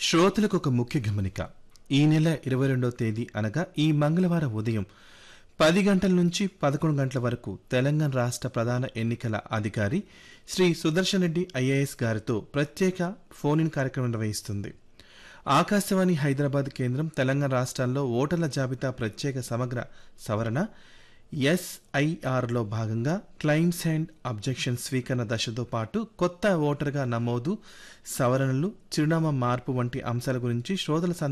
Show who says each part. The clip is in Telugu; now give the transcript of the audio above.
Speaker 1: శ్రోతలకు ఒక ముఖ్య గమనిక ఈ నెల ఇరవై రెండవ తేదీ అనగా ఈ మంగళవారం ఉదయం పది గంటల నుంచి పదకొండు గంటల వరకు తెలంగాణ రాష్ట్ర ప్రధాన ఎన్నికల అధికారి శ్రీ సుదర్శన్ రెడ్డి ఐఏఎస్ గారితో ప్రత్యేక ఫోన్ ఇన్ కార్యక్రమం నిర్వహిస్తుంది ఆకాశవాణి హైదరాబాద్ కేంద్రం తెలంగాణ రాష్ట్రాల్లో ఓటర్ల జాబితా ప్రత్యేక సమగ్ర సవరణ ఎస్ఐఆర్లో భాగంగా క్లైమ్స్ అండ్ అబ్జెక్షన్ స్వీకరణ దశతో పాటు కొత్త ఓటర్గా నమోదు సవరణలు చిరునామా మార్పు వంటి అంశాల గురించి శ్రోతల సందేహాలు